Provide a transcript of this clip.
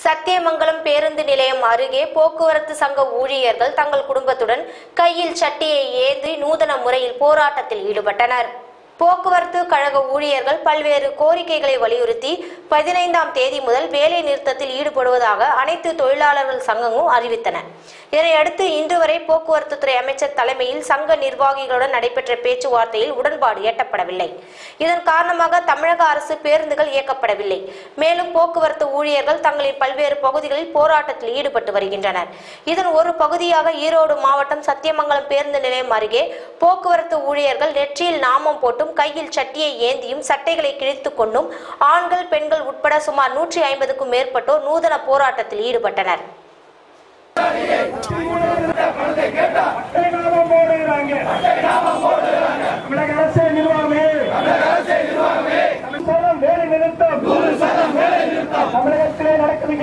சத்தியமங்கலம் பேருந்து நிலையம் அருகே போக்குவரத்து சங்க ஊழியர்கள் தங்கள் குடும்பத்துடன் கையில் சட்டியை ஏந்தி நூதன முறையில் போராட்டத்தில் ஈடுபட்டனர் போக்குவரத்து கழக ஊழியர்கள் பல்வேறு கோரிக்கைகளை வலியுறுத்தி பதினைந்தாம் தேதி முதல் வேலை நிறுத்தத்தில் ஈடுபடுவதாக அனைத்து தொழிலாளர்கள் சங்கமும் அறிவித்தன இதனையடுத்து இன்று வரை போக்குவரத்து துறை அமைச்சர் தலைமையில் சங்க நிர்வாகிகளுடன் நடைபெற்ற பேச்சுவார்த்தையில் உடன்பாடு எட்டப்படவில்லை இதன் காரணமாக தமிழக அரசு பேருந்துகள் இயக்கப்படவில்லை மேலும் போக்குவரத்து ஊழியர்கள் தங்களின் பல்வேறு பகுதிகளில் போராட்டத்தில் ஈடுபட்டு வருகின்றனர் இதன் ஒரு பகுதியாக ஈரோடு மாவட்டம் சத்தியமங்கலம் பேருந்து நிலையம் அருகே போக்குவரத்து ஊழியர்கள் நெற்றியில் நாமம் போட்டும் கையில் சட்டியை ஏந்தியும் சட்டைகளை கிழித்துக் கொண்டும் ஆண்கள் பெண்கள் உட்பட சுமார் நூற்றி ஐம்பதுக்கும் மேற்பட்டோர் நூதன போராட்டத்தில் ஈடுபட்டனர் நாமம் போடுகிறாங்க தமிழக அரசு நிர்வாகமே தமிழ் சட்டம் வேலை நிறுத்தம் தமிழகத்திலே நடக்கும்